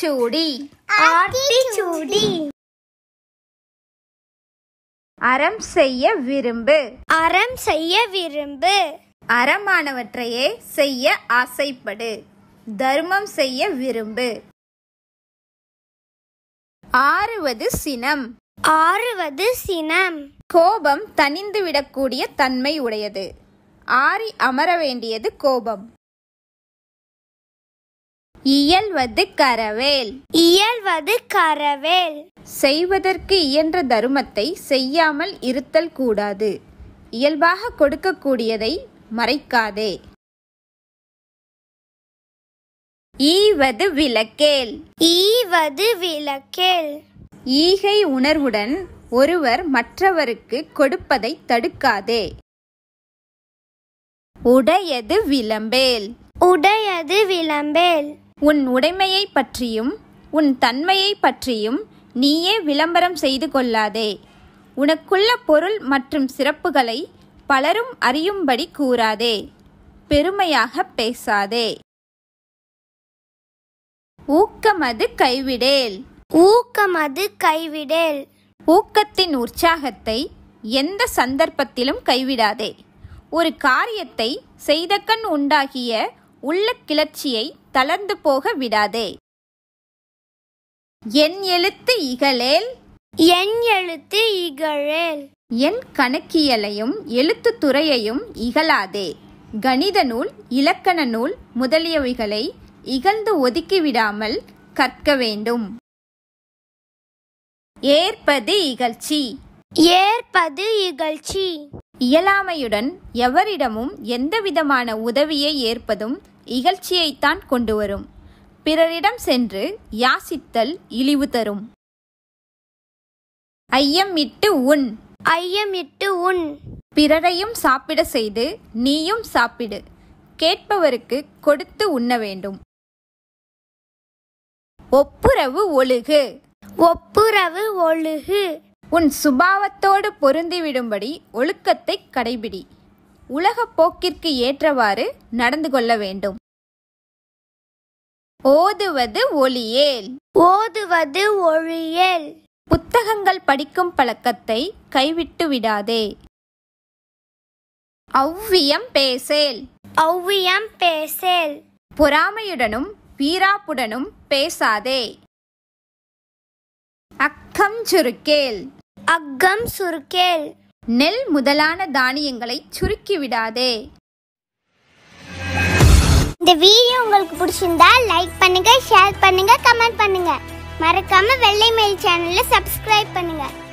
ஆத்திச்சூடி ஆத்திச்சூடி அறம் செய்ய விரும்பு அறம் செய்ய விரும்பு அறமானவற்றையே செய்ய ஆசைப்படு தர்மம் செய்ய விரும்பு ஆறுவது சினம் ஆறுவது சினம் கோபம் தணிந்து விடக்கூடிய தன்மை உடையது ஆறி அமர வேண்டியது கோபம் இயல்வது கரவேல் இயல்வது கரவேல் செய்வதற்கு இயன்ற தருமத்தை செய்யாமல் இருத்தல் கூடாது இயல்பாக கொடுக்கக்கூடியதை மறைக்காதே ஈவது விளக்கேல் ஈவது விளக்கேல் ஈகை உணர்வுடன் ஒருவர் மற்றவருக்கு கொடுப்பதை தடுக்காதே உடையது விளம்பேல் உடையது விளம்பேல் உன் உடைமையை பற்றியும் உன் தன்மையை பற்றியும் நீயே விளம்பரம் செய்து கொள்ளாதே உனக்குள்ள பொருள் மற்றும் சிறப்புகளை பலரும் அறியும்படி கூறாதே பெருமையாக பேசாதே ஊக்கமது கைவிடேல் ஊக்கமது கைவிடேல் ஊக்கத்தின் உற்சாகத்தை எந்த சந்தர்ப்பத்திலும் கைவிடாதே ஒரு காரியத்தை செய்தக்கண் உண்டாகிய உள்ள கிளர்ச்சியை தளர்ந்து போக விடாதே என் எழுத்து இகழேல் என் எழுத்து இகழேல் என் கணக்கியலையும் எழுத்துத் துறையையும் இகழாதே கணித நூல் இலக்கண நூல் முதலியவைகளை இகழ்ந்து ஒதுக்கிவிடாமல் கற்க வேண்டும் ஏற்பது இகழ்ச்சி ஏற்பது இகழ்ச்சி இயலாமையுடன் எவரிடமும் எந்தவிதமான உதவியை ஏற்பதும் இகழ்ச்சியைத்தான் கொண்டு வரும் பிறரிடம் சென்று யாசித்தல் இழிவு தரும் ஐயம் இட்டு உண் ஐயமிட்டு உன் பிறரையும் சாப்பிட செய்து நீயும் சாப்பிடு கேட்பவருக்கு கொடுத்து உண்ண வேண்டும் ஒப்புரவு ஒழுகு ஒப்புரவு ஒழுகு உன் சுபாவத்தோடு பொருந்திவிடும்படி ஒழுக்கத்தை கடைபிடி உலகப் போக்கிற்கு ஏற்றவாறு நடந்து கொள்ள வேண்டும் ஓதுவது ஒளியேல் ஓதுவது ஒழியேல் புத்தகங்கள் படிக்கும் பழக்கத்தை கைவிட்டு விடாதே ஔவியம் பேசேல் ஔவியம் பேசேல் பொறாமையுடனும் வீராப்புடனும் பேசாதே அக்கம் சுருக்கேல் அக்கம் சுருக்கேல் நெல் முதலான தானியங்களை சுருக்கி விடாதே இந்த வீடியோ உங்களுக்கு பிடிச்சிருந்தா லைக் பண்ணுங்க ஷேர் பண்ணுங்க கமெண்ட் பண்ணுங்க மறக்காம வெள்ளை மெயில் சேனலை சப்ஸ்கிரைப் பண்ணுங்க